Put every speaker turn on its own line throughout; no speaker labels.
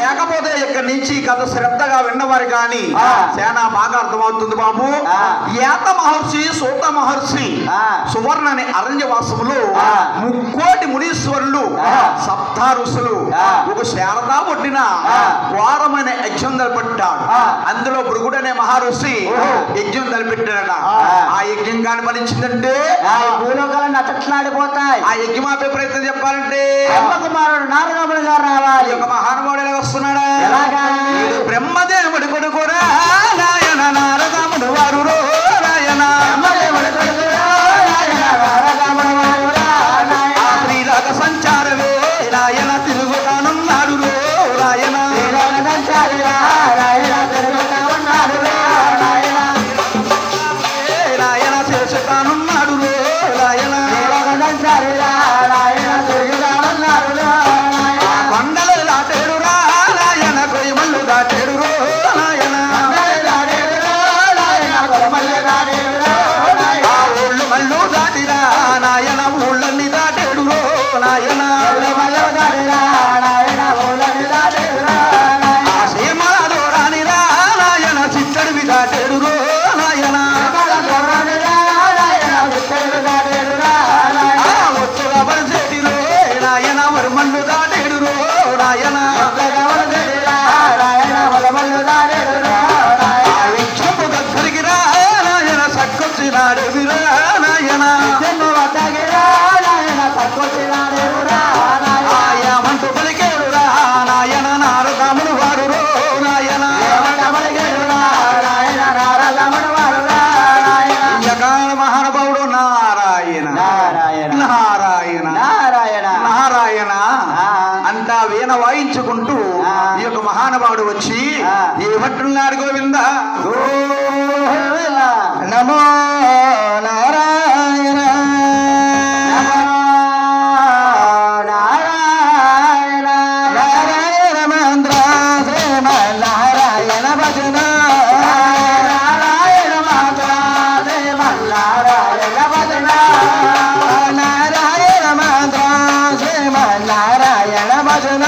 లేకపోతే ఇక్కడి నుంచి కథ శ్రద్ధగా విన్నవారు కానీ
ఆ.
చాలా బాగా అర్థమవుతుంది బాబు
ఆ.
ఏత మహర్షి సూత మహర్షి
ఆ.
సువర్ణ అనే అరణ్యవాసములు
ఆ.
ముక్కోటి మునీశ్వరులు
ఆ.
సప్త ఋషులు
ఆ.
ఒక శారదా పుట్టిన
ఆ.
ఘోరమైన యజ్ఞం తలపెట్టాడు
ఆ.
అందులో భృగుడు అనే మహర్షి
ఓహో.
యజ్ఞం తలపెట్టాడట
ఆ.
ఆ యజ్ఞం కాని ఫలించిందంటే
ఆ ఈ భూలోకాలు నట్టట్లాడిపోతాయి
ఆ యజ్ఞం ఆపే ప్రయత్నం చెప్పాలంటే
బ్రహ్మకుమారుడు నారదముడు గారు
ఈ
రావాలి
యొక్క మహానుభావుడు ఎలా వస్తున్నాడా
ఎలాగా?
వీడు బ్రహ్మదేవుడి కొడుకురా నాయన నారదముడు వారు రో నాయన
బ్రహ్మదేవుడి కొడుకు నాయన నారదముడు వారు నాయన.
ఆ శ్రీలోక సంచారమే నాయన తిరుగుతానున్నాడు రో నాయన
శ్రీలోక సంచారి నారాయణ తిరుగుతా ఉన్నాడు నారాయణ.
ఏ నాయన చేస్తానున్నాడు రో నాయన
శ్రీలోక సంచారి నారాయణ తిరుగుతా ఉన్నాడు నారాయణ.
కొండలు దాటేడు రా నాయన కొయ్యమల్లు దాటేడు రో నాయన ఆ ఊళ్ళు మల్లు దాటిరా నాయన ఊళ్ళన్ని దాటేడు రో నాయన ఆ సీమల దూరానిరా నాయన చిత్తడివి దాటేడు రో నాయన ఆ ఒత్తుల బలిసేటిలో నాయన మరుమల్లు దాటేడు రో నాయన ఆ విక్షపు దగ్గరికి రా నాయన సక్కొచ్చినాడు విరా నాయన ఆయామంటూ పలికేడు రా నాయన నారదాముడు వారు రో నాయన యకాల మహానుభావుడు నారాయణ
నారాయణ.
నారాయణ
నారాయణ
నారాయణ
ఆ.
అంతా వీణ వాయించుకుంటూ
ఆ.
ఈ యొక్క మహానుభావుడు వచ్చి
ఆ.
ఏమంటున్నాడు గోవింద
గోవింద.
నమో నారాయణ
నారాయణ
నారాయణ మంద్ర శ్రీమ నారాయణ భజన
నారాయణ మాతా దేవ నారాయణ భజన
నారాయణ మంద్ర శ్రీమ నారాయణ భజన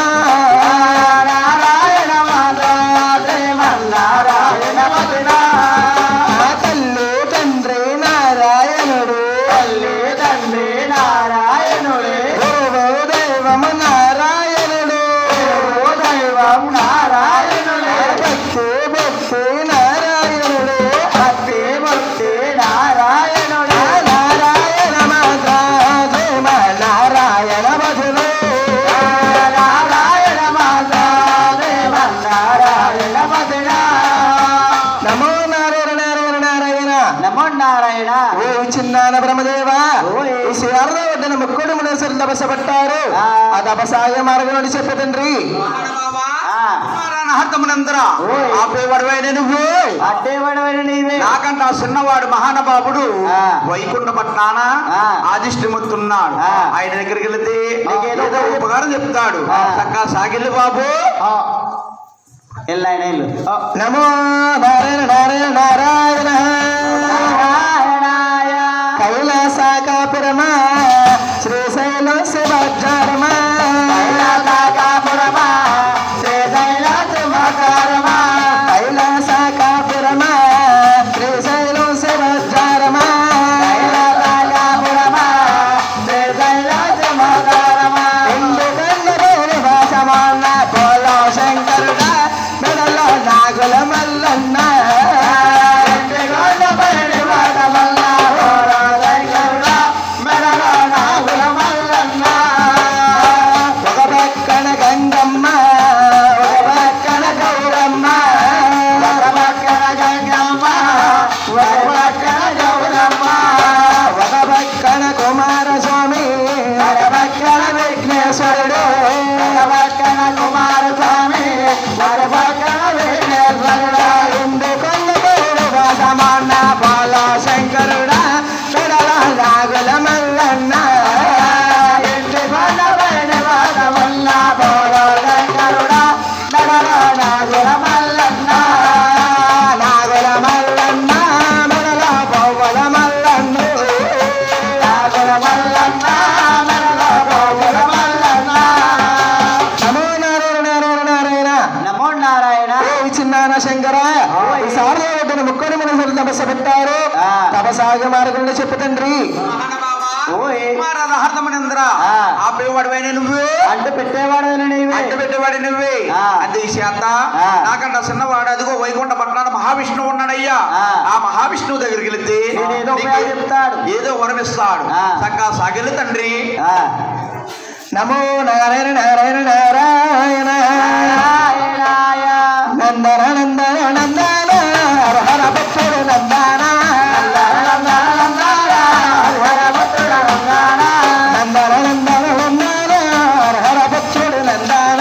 నారాయణ మాతా దేవ నారాయణ భజన
తల్లి తండ్రి నారాయణుడు
తల్లి తండ్రి నారాయణుడే
గురువు దైవము నారాయణుడు
ఓ దైవం నారాయణుడే
భక్తి భక్తి నారాయణుడు
భక్తి భక్తి నారాయణుడే
నారాయణ మాత్ర శ్రీమ నారాయణ భజన
నారాయణ మాతా దేవ నారాయణ భజన
నమో నారాయణ నారాయణ నారాయణ
నమో నారాయణ
ఓ చిన్నాన బ్రహ్మదేవ
ఓయ్.
శారద వద్దన ముక్కుడు మునేశ్వరులు తపసపట్టారు
ఆ.
ఆ తపసాయ మార్గం అని చెప్పు తండ్రి
ఆ.
హర్తమునందర
ఓయ్.
ఆపేవాడువైన నువ్వు
అడ్డేవాడవైన నీవే
నాకంటే ఆ చిన్నవాడు మహానుభావుడు
ఆ.
వైకుంఠ పట్టాన
ఆ.
ఆదిష్టిముతున్నాడు
ఆ.
ఆయన దగ్గరికి వెళితే
నీకేదో
ఏదో ఉపకారం చెప్తాడు
ఆ.
చక్కగా సాగిల్లు బాబు
ఎల్లైన ఇల్లు
నమో నారాయణ నారాయణ నారాయణ
నారాయణాయ
కైలాసాకాపురమా శ్రీశైల శివాచారమా
కైలాసకాపురమా శ్రీశైలాసమకారమా
కైలాసాకాపురమా శ్రీశైలం శివాచారమా
కైలాసకాపురమా శ్రీశైలాసమకారమా
రెండు కన్నరేని భాషమాన్న పోలో శంకరుడా మెడలో నాగుల మల్లన్న
గొల్ల పైడి వాడమల్ల హోరా శంకరుడా మెడలో
చిన్నాన శంకర ఈ సారద ఒడ్డున ముక్కడి మనసులు తపస్సు పెట్టారు
ఆ.
తపసాగ మార్గంలో చెప్పు తండ్రి
ఓయ్.
మహారాజమనేంద్ర
ఆ.
ఆ పేవాడివైన నువ్వే
అంటు పెట్టేవాడు నీవే
అంట పెట్టేవాడి నువ్వే
ఆ.
అంతే ఈ చేత
ఆ.
నాకంట చిన్నవాడు అదిగో వైకుంఠ పట్టణాన మహావిష్ణువు ఉన్నాడయ్యా
ఆ.
ఆ మహావిష్ణువు దగ్గరికి వెళితే
నేనేదో
నీకు
ఉపయోగం చెప్తాడు.
ఏదో వరం ఇస్తాడు
ఆ.
చక్కగా సాగిలి తండ్రి
ఆ.
నమో నారాయణ నారాయణ నారాయణ
నారాయణాయ.
నందన నందన నందన హర హర భక్తుడు నందన
హరభద్రుడ రంగాన.
నందన నందన నందన హర హర భక్తుడు నందన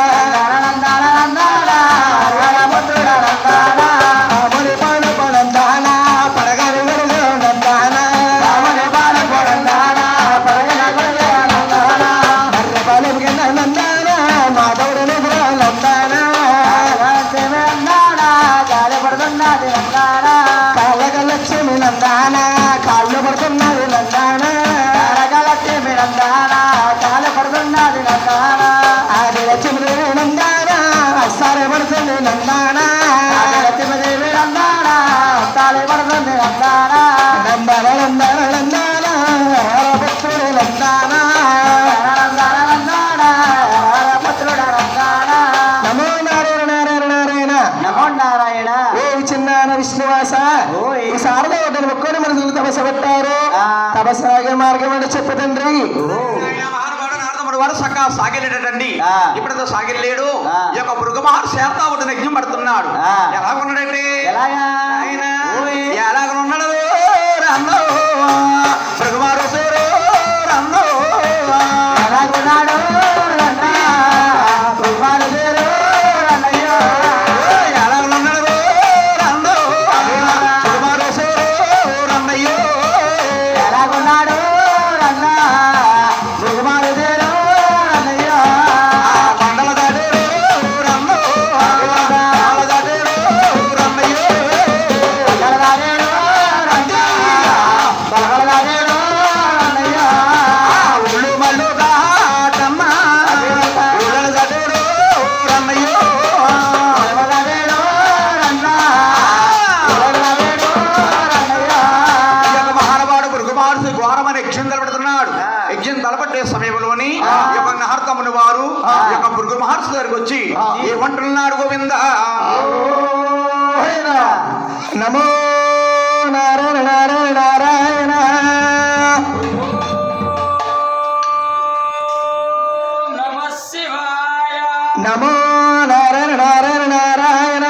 నందన నందన హరభద్రుడ రంగాన.
రాముని పాద పడందన పడగని వెలుగు నందన
రాముని బాల కొడందాన, పరగన కొడగన నందన.
మర్ర బలం నందన మాధవుడు నిద్ర నందన
రహస్యమే నందన, గాలి పడుతున్నది నందన.
కాళ్ళక లక్ష్మి నందన కాళ్ళు పడుతున్నది నందన
కరగలక్ష్మి నందన, గాలి పడుతున్నది నందన.
ఆది లక్ష్మి నందన సరే పడుతుంది నందన
లక్ష్మీదేవి నందన, తాళి పడుతుంది నందన.
నందన నందన నందన హర భక్తుడు నందన
నందన నందన, హరభద్రుడ రంగాన.
నమో నారాయణ నారాయణ నారాయణ
నమో నారాయణ
ఓ చిన్నాన విష్ణువాస
ఓయ్.
ఈ శారద వద్దని ఒక్కని మనసులు తపస్సు పెట్టారు
ఆ.
తపస్సాగే మార్గం అంటే చెప్పు తండ్రి
ఓ.
వాడు సక్క సాగిలేటండి
ఆ.
ఇప్పుడు సాగిలేడు
ఆ.
ఈ యొక్క మృగమహర్ శాతావుడు యజ్ఞం పడుతున్నాడు
ఆ.
ఎలా ఉన్నాడండి
ఎలాగా
ఆయన
ఓయ్.
ఎలాగనున్నాడు రన్నో మృగమారు సేరు రన్నో
ఎలాగున్నాడు రండ్రా, కుమారు పేరు రండయ్యో.
ఎలాగనున్నాడు రన్నో మృగమారు సేరు రన్నయ్యో
ఎలాగున్నాడు రండ్రా, కుమారు పేరు రండయ్యో.
కొండల దాడేరు రన్నో కొండల దాడేరు రన్నయ్యో
బలగలదారేడు రండ్రా, బలగలదారేడు రండయ్యో.
ఉళ్ళు మళ్ళు కాటమ్మ ఉళ్ళ దాడేరు రన్నయ్యో
బలగలదారేడు రండ్రా, బలగలదారేడు రండయ్యో.
ఈ యొక్క మహానుభావుడు మృగమారుడు ఘోరమైన యజ్ఞం తలపెడుతున్నాడు యజ్ఞం తలపట్టే సమయంలోని ఈ యొక్క నహర్తముని వారు ఈ యొక్క మృగ మహర్షి దగ్గరికి వచ్చి ఏమంటున్నాడు గోవింద నమో నారాయణ నారాయణ నారాయణ నమో నారాయణ నారాయణ నారాయణ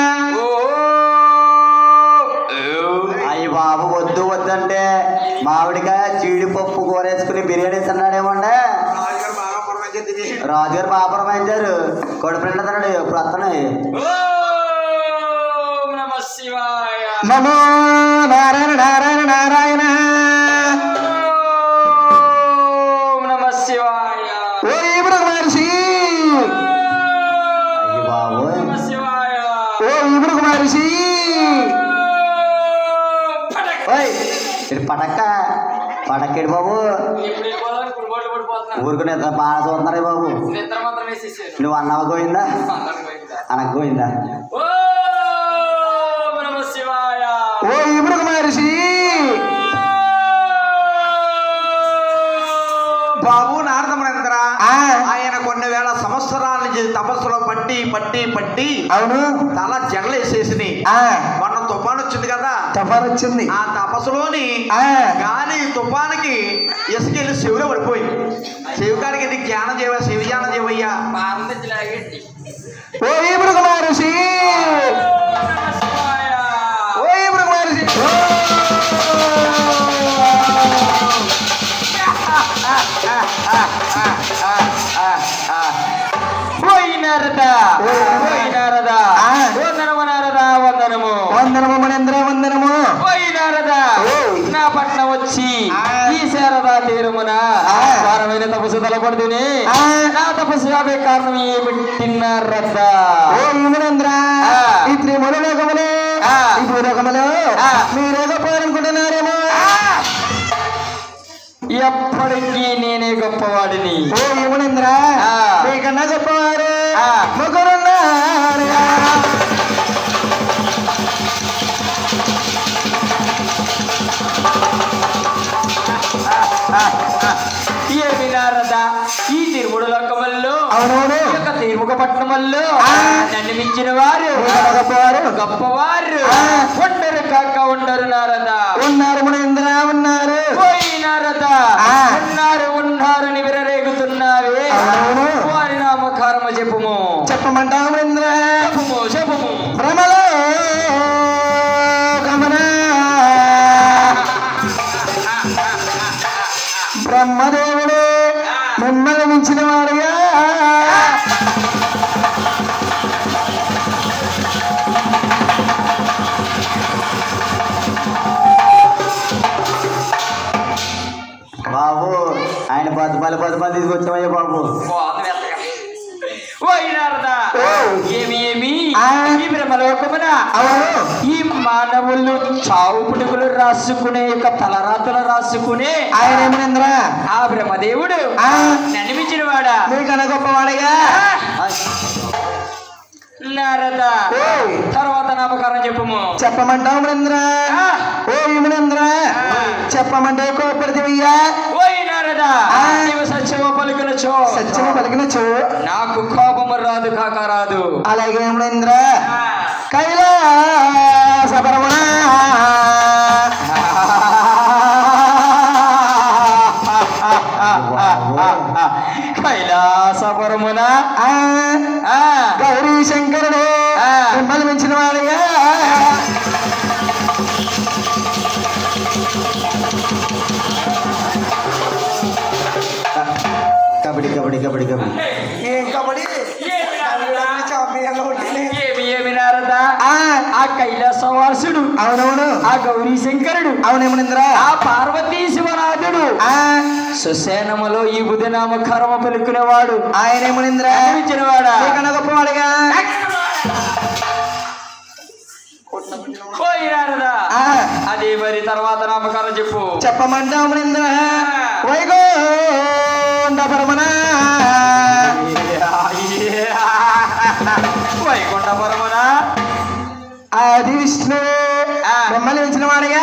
అయ్యి బాబు వద్దు వద్దంటే మామిడికాయ జీడిపప్పు కూరేసుకుని బిర్యానీ తిన్నాడేమండే రాజుగారు బాగా పురమాయించారు కడుపు నిండా తిన్నాడు ఇప్పుడు వస్తున్నాయి
నమో నారాయణ నారాయణ నారాయణ ఓ ఇప్పుడు మహర్షి
అయ్యి బాబు
ఓ ఇప్పుడు మహర్షి
ఓయ్ ఇది పటక్క పటక్కేడు బాబు ఊరుకునే బాగా చూస్తున్నారు బాబు
నిద్ర మాత్రం వేసేసారు
నువ్వు అన్నవ గోయిందా అనకు గోయిందా
ఓం నమ శివాయ
ఓ ఇప్పుడు మహర్షి బాబు నారదమనేంద్ర
ఆ.
ఆయన కొన్ని వేల సంవత్సరాల నుంచి తపస్సులో పట్టి పట్టి పట్టి
అవును
తల జడలేసేసి
ఆ
మొన్న తుఫాన్ వచ్చింది కదా
తుఫాన్ వచ్చింది
ఆ తపస్సులోని
ఆ
గాలి తుఫానికి ఇసుకెళ్ళి శివులో పడిపోయింది శివకాడికి ఇది జ్ఞానం చేయవ శివ జ్ఞానం చేయవయ్యా
పాండతి లాగేటి
ఓ ఇప్పుడు మహర్షి
ఓం నమ శివాయ
ఓ ఇప్పుడు మహర్షి
పోయినారదా
ఓ.
పోయినారదా
ఆ.
వందనము నారదా వందనము
వందనము మణేంద్ర వందనము
పోయినారదా
ఓ.
నా పట్నం వచ్చి
ఆ.
ఈ శారదా తీరమున
ఆ.
వారమైన తపస్సు తలపడుతుని
ఆ.
నా తపస్సు ఆపే కారణం ఏమి తిన్నారద్దా
ఓ మణేంద్ర
ఆ.
ఈ త్రిమూల లోకములే
ఆ.
ఈ భూలోకములో
ఆ.
మీరేదో పోవాలనుకుంటున్నారేమో
ఎప్పటికీ నేనే గొప్పవాడిని
ఓ యమునేంద్ర
ఆ.
మీకన్నా గొప్పవారు
ఆ.
ముగ్గురున్నారు
పట్టణంలో
ఆ.
నన్ను మించిన వారు
మీకన్నా గొప్పవారు
గొప్పవారు
ఆ.
ఉండరు కాక ఉండరు నారదా
ఉన్నారు మునేంద్ర ఉన్నారు
పోయినారదా
ఆ.
ఉన్నారు ఉన్నారు అని విరరేగుతున్నావే
అవును.
వారి నామకారము చెప్పుము
చెప్పమంటావు మునేంద్ర
చెప్పుము చెప్పుము
భ్రమలో గమన బ్రహ్మదేవుడు మిమ్మల్ని మించిన వాడుగా
బాబు ఆయన పది పది పది పది తీసుకొచ్చామయ్యా బాబు
పోయినారదా
ఓ.
ఏమి ఏమి
ఆ.
ఈ బ్రహ్మలోకమున
అవును
ఈ మానవులు చావు పుట్టుకులు రాసుకునే యొక్క తలరాతలు రాసుకునే
ఆయన ఏమనేంద్ర
ఆ బ్రహ్మదేవుడు
ఆ.
నన్ను మించిన వాడా
మీకన్నా గొప్పవాడుగా
నారదా
ఓయ్.
తర్వాత నామకారం చెప్పుము
చెప్పమంటావు మునేంద్ర
ఆ.
ఓ మునేంద్ర
ఆ.
చెప్పమంటే కోపడిదివయ్యా
ఓయ్ నారదా
ఆ.
నీవు సత్యము పలుకునచో
సత్యము పలికిన చూ
నాకు కోపము రాదు కాక రాదు
అలాగే మునేంద్ర
ఆ.
కైలాస పరమణ
కైలాసపురమున
ఆ,
ఆ,
గౌరీ శంకరుడు
ఆ.
మిమ్మల్ని మించిన వాడుగా
కబడ్డీ కబడ్డీ కబడ్డీ కబడ్డీ
ఏం కబడ్డీ
ఏమి నారదా?
చాంపియన్లు కొట్టింది.
ఏమి ఏమి నారదా
ఆ,
ఆ కైలాసవాసుడు
అవునవును
ఆ గౌరీ శంకరుడు
అవునేమనింద్ర
ఆ పార్వతీ శివనాథుడు
ఆ
సుసేనములో ఈ బుధనామ కర్మ పలుకునేవాడు
ఆయన ఏమనింద్ర
అనిపించినవాడా
మీకన్నా గొప్పవాడుగా
పోయినారదా
ఆ,
అదే మరి తర్వాత నామకారం చెప్పు
చెప్పమంటావు మునింద్ర వైకుంఠ పరమణ
వైకుంఠ పరమున
ఆది విష్ణు
ఆ.
మిమ్మల్ని మించిన వాడుగా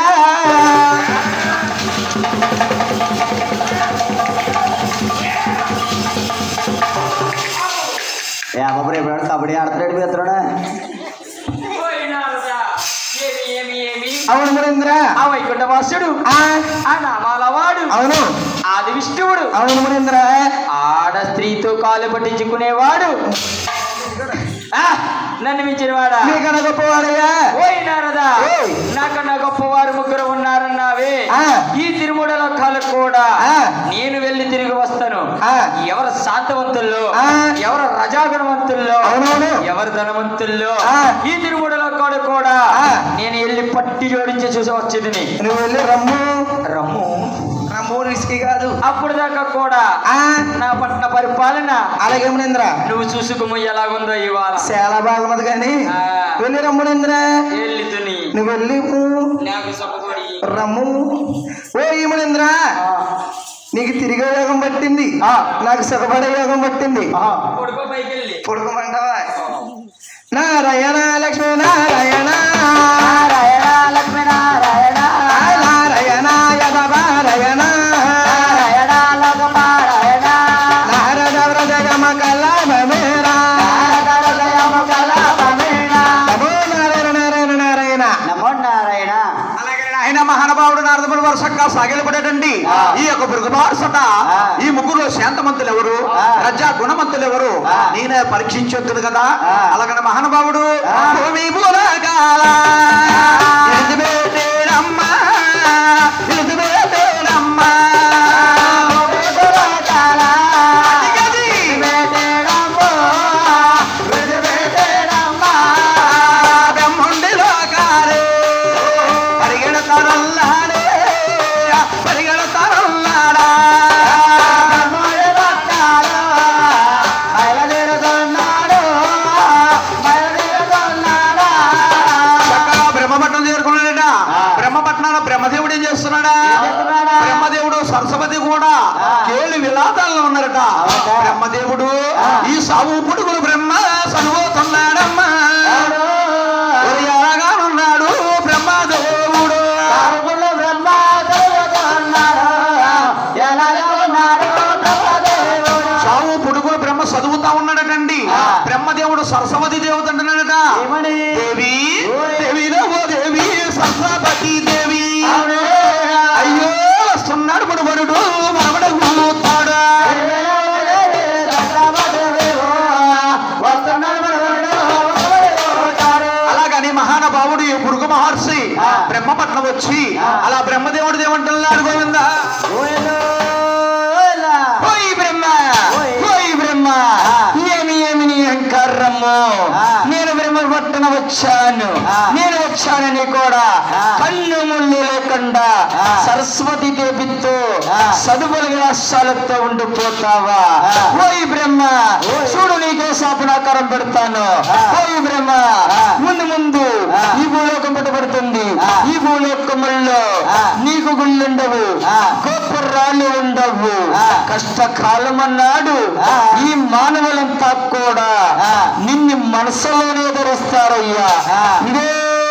ఏ బాబు రేపు ఎవడు కబడ్డీ ఆడుతున్నాడు మీ ఎత్తుడా
పోయినారదా ఏమి ఏమి ఏమి
అవును మునింద్ర
ఆ వైకుంఠ వాసుడు
ఆ,
ఆ నామాల వాడు
అవును
ఆది విష్ణువుడు
అవును మునింద్ర
ఆడ స్త్రీతో కాలు పట్టించుకునేవాడు ఆ, నన్ను మించినవాడా
మీకన్నా గొప్పవాడుగా
పోయినారదా
ఓయ్.
నాకన్నా గొప్పవారు ముగ్గురు ఉన్నారన్నావే
ఆ.
ఈ తిరుమల కాలకు కూడా
ఆ.
నేను వెళ్ళి తిరిగి వస్తాను
ఆ.
ఎవరు శాంతవంతుల్లో
ఆ.
ఎవరు రజాగుణవంతుల్లో
అవునవును.
ఎవరు ధనవంతుల్లో
ఆ.
ఈ తిరుమల కాడు కూడా
ఆ.
నేను వెళ్ళి పట్టి జోడించి చూసి వచ్చేదిని
నువ్వు వెళ్ళి రమ్ము
రమ్ము
రమ్ము రిస్కీ కాదు
అప్పుడు దాకా కూడా
ఆ,
నా పట్ల పరిపాలన
అలాగే మునింద్ర
నువ్వు చూసుకుము ఎలాగుందో ఇవాళ
చాలా బాగున్నది కానీ
ఆ.
వెళ్ళి రమ్మునింద్ర
వెళ్ళి తుని
నువ్వు వెళ్ళి
నాకు సొప్పబడి
రమ్ము ఓ ఈమునింద్ర నీకు తిరిగే యోగం పట్టింది నాకు సుఖపడే యోగం పట్టింది
కొడుకో పైకి వెళ్ళి
పుడుకోమంటావా నారాయణ లక్ష్మీ నారాయణ
నారాయణ లక్ష్మీ నారాయణ
నారాయణ యదవారాయణ
నారాయణ లోకపారాయణ
నారద వ్రజగమ కళామేరా నమో నారాయణ నారాయణ నారాయణ
నమో నారాయణ
అలాగే ఆయన మహానుభావుడు నారదములు వరుసగా సాగిలపడేటండి ఈ యొక్క భృగుమార్సట ఈ ముగ్గురు శాంతమంతులు ఎవరు రజా గుణమంతులు ఎవరు నేనే పరీక్షించొద్దును కదా అలాగని మహానుభావుడు భూమి భూలకాల ఎలిజబెతేనమ్మా, ఎలిజబెతేనమ్మా. అదిగది. బ్రహ్మండిలో కారే పరిగెడతారల్లాడే పరిగెడతారల్లాడా చక్కగా బ్రహ్మపట్నం చేరుకున్నాడట బ్రహ్మపట్నాల బ్రహ్మదేవుడు ఏం చేస్తున్నాడా బ్రహ్మదేవుడు సరస్వతి కూడా కేళ్ళు విలాదాల్లో ఉన్నారట బ్రహ్మదేవుడు ఈ సాగు పుడుగులు బ్రహ్మ సనువుతున్నాడమ్మా ఒరి ఎలాగానున్నాడు బ్రహ్మదేవుడు సాగు పుడుగులు బ్రహ్మ చదువుతా ఉన్నాడటండి బ్రహ్మ బ్రహ్మదేవుడు సరస్వతి దేవత అంటున్నాడట
ఏమని
దేవి
ఓయ్.
దేవిలో ఓ దేవి సరస్వతి దేవి
అవును.
అయ్యో వస్తున్నాడు మనవరుడు మనవడు ఊతాడు అలాగని మహానుభావుడు ఈ పురుగు మహర్షి
ఆ.
బ్రహ్మపట్నం వచ్చి
ఆ.
అలా బ్రహ్మదేవుడు ఏమంటున్నాడు గోవిందా ఓయ్ బ్రహ్మ
ఓయ్.
ఓయ్ బ్రహ్మ
ఆ.
ఏమి ఏమి నీ అహంకారము
ఆ.
నేను బ్రహ్మపట్నం వచ్చాను
ఆ.
నేను వచ్చానని కూడా
ఆ.
కన్ను ముళ్ళు లేకుండా
ఆ.
సరస్వతి దేవితో
ఆ.
చదువుల విలాసాలతో ఉండిపోతావా
ఆ.
ఓయ్ బ్రహ్మ
ఓయ్.
చూడు నీకే శాపనాకారం పెడతాను
ఆ.
ఓయ్ బ్రహ్మ
ఆ.
ముందు ముందు
ఆ.
ఈ భూలోకం పట్టుబడుతుంది
ఆ.
ఈ భూలోకముల్లో
ఆ.
నీకు గుళ్ళుండవు
ఆ.
గోపురాలు ఉండవు
ఆ.
కష్టకాలం అన్నాడు
ఆ.
ఈ మానవులంతా కూడా
ఆ.
నిన్ను మనసులోనే ధరిస్తారయ్యా
ఆ.
ఇదే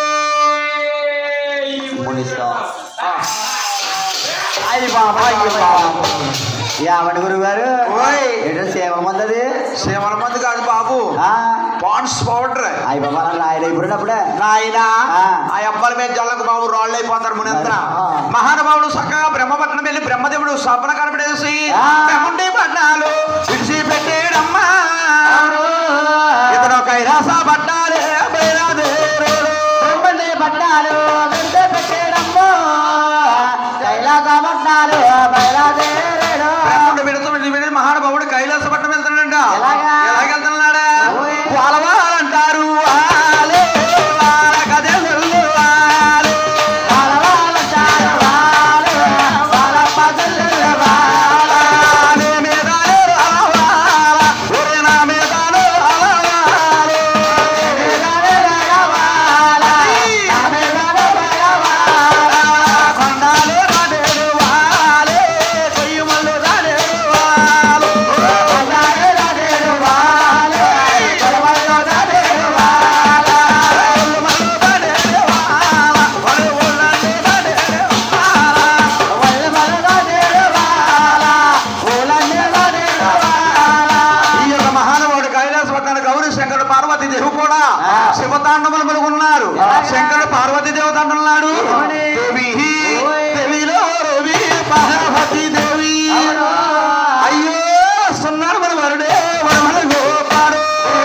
అయ్యి బాబా అయ్యి బాబా యావండి గురువు గారు
ఓయ్.
ఏంటో సేవ మందది
సేవల మంది కాదు బాబు పాండ్స్ పౌడర్
అయ్యి బాబా నన్ను ఆయన అయిపోయినప్పుడే
నాయనా
ఆ.
ఆ అబ్బాయి మీద జల్లకు బాబు రాళ్ళు అయిపోతారు మునంతర
ఆ.
మహానుభావుడు చక్కగా బ్రహ్మపట్నం వెళ్ళి బ్రహ్మదేవుడు సపన కనపడేసి
ఆ.
బ్రహ్మండి పట్నాలు విడిచి పెట్టేడమ్మా ఇతను కైలాస పట్టాలే బయలుదేరుడు.
పట్టాలు వెంటే పెట్టేడమ్మో కైలాస పట్టాలు బయలుదేరాడు
బ్రహ్ముడు విడుతూ విడి మహానుభావుడు కైలాస పట్నం వెళ్తున్నాడంట
ఎలాగా?
ఎలాగెళ్తున్నాడా
ఓయ్.
వాలవాలంటారు వాలే, వాల కథలు వాలే.
వాళ్ళ వాళ్ళ చాలు వాళ్ళు, వాళ్ళ పదులు వాళ్ళు.
వాలే మీదాలే రావాల, ఒరే నా మీదాలే రావాలే. కొండాలే రాడేడు వాలే, కొయ్యమల్లు రాడేడు వాలే. కొయ్యమల్లు రాడేడు వాల, ఒరే ఊళ్ళన్నీ రాడేడు వాల. ఈ యొక్క మహానుభావుడు కైలాస పట్టానికి గౌరీ శంకరుడు పార్వతీ దేవి కూడా
ఆ.
శివతాండములు మెలుగున్నారు
ఎలాగా?
శంకరుడు పార్వతీ దేవత అంటున్నాడు
ఏమని?
దేవి
ఓయ్.
దేవిలో రవి పార్వతీ దేవి
అవును.
అయ్యో వస్తున్నాడు మన వరుడే మన మన గోపాడు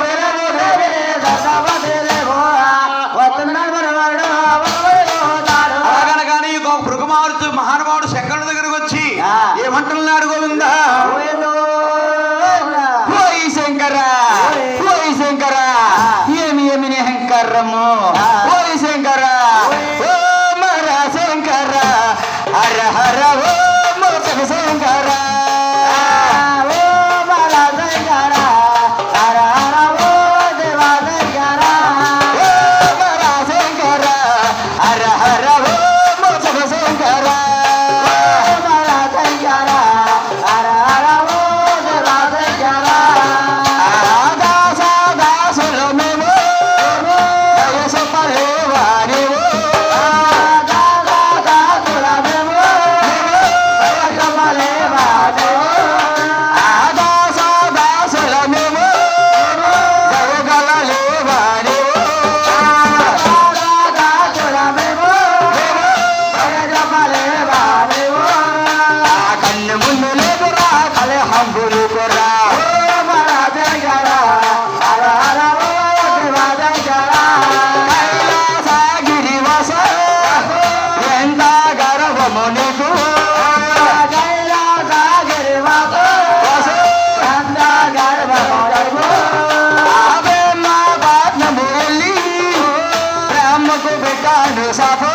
అలాగనగానే ఈ గో- భృగుమారుడు మహానుభావుడు శంకరుడి దగ్గరకు వచ్చి
ఆ.
ఏమంటున్నాడు గోవిందా ఓయ్ శంకర
ఓయ్.
ఓయ్ శంకర ఏమి ఏమి నీ అహంకారము
ఆ.
ఓయ్ శంకర
ఓయ్.
ఓ మర శంకర హర హర ఓ మోసక శంకర ఓ మర శంకర హర హర ఓ మోసక శంకర దాస దాసుల మేము వయసు పలేవారివు దాస దాసుల మేము జయగలలేవారివు ఆ కన్ను మున్ను లేదురా కలే హంబులు కొరా కైలాసగిరివాస ఎంత గర్వము నీకు ఆవే మా పాట్నము వెళ్ళి బ్రహ్మకు పెట్టాను సఫా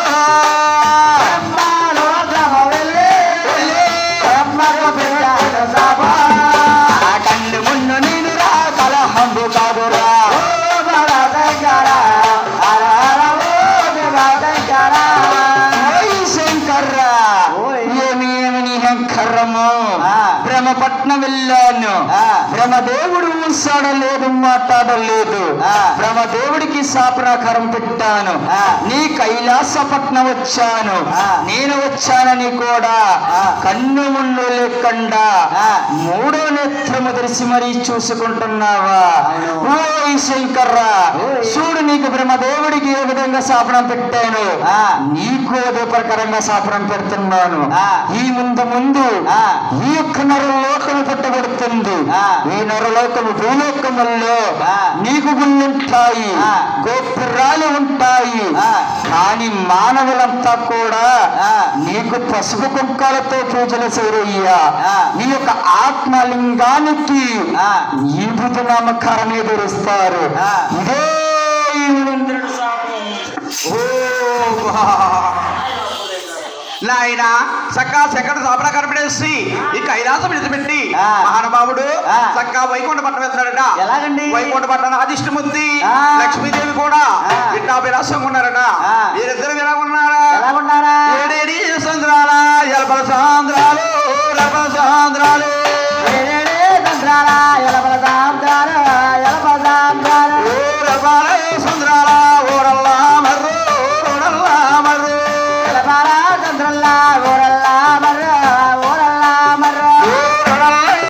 ఆ కన్ను మున్ను నీనురా కలహంబు కాదురా ఓయ్ శంకర్ర
ఓయ్.
ఏమి ఏమి నీ అహంకరము
ఆ.
బ్రహ్మపట్నం వెళ్ళాను
ఆ.
బ్రహ్మదేవుడు
ముసాడలేదు మాట్లాడలేదు బ్రహ్మదేవుడికి శాపనాకారం పెట్టాను నీ కైలాసపట్నం వచ్చాను నేను వచ్చానని కూడా కన్ను మున్ను లేకుండా మూడో నేత్రము తెరిచి మరీ చూసుకుంటున్నావా ఓ ఈ శంకర్రా చూడు నీకు బ్రహ్మదేవుడికి ఏ విధంగా శాపనం పెట్టాను నీకు అదే ప్రకారంగా శాపనం పెడుతున్నాను ఈ ముందు ముందు ఈ యొక్క నరలోకము పుట్టబడుతుంది ఈ నరలోకము భూలోకముల్లో నీకు గుళ్ళుంటాయి గోపురాలు ఉంటాయి కానీ మానవులంతా కూడా నీకు పసుపు కుంకాలతో పూజలు చేయరయ్యా నీ యొక్క ఆత్మలింగానికి ఈ బుద్ధ నామకారం ఎదురుస్తారు ఇదే ఈ మునీంద్రుడి శాపం.
నాయన చక్కా చక్కటి సాపన కనిపెట్టేసి ఈ కైలాసం విడిచిపెట్టి
ఆ.
మహానుభావుడు
ఆ.
చక్కా వైకుంఠ పట్టణం వెళ్తాడట
ఎలాగండి?
వైకుంఠ పట్టణ అధిష్ఠమూర్తి
ఆ.
లక్ష్మీదేవి కూడా
ఆ.
విన్నాభిలాసంగా ఉన్నారట
ఆ.
వీరిద్దరు ఎలా ఉన్నారా
ఎలాగున్నారా
ఏడు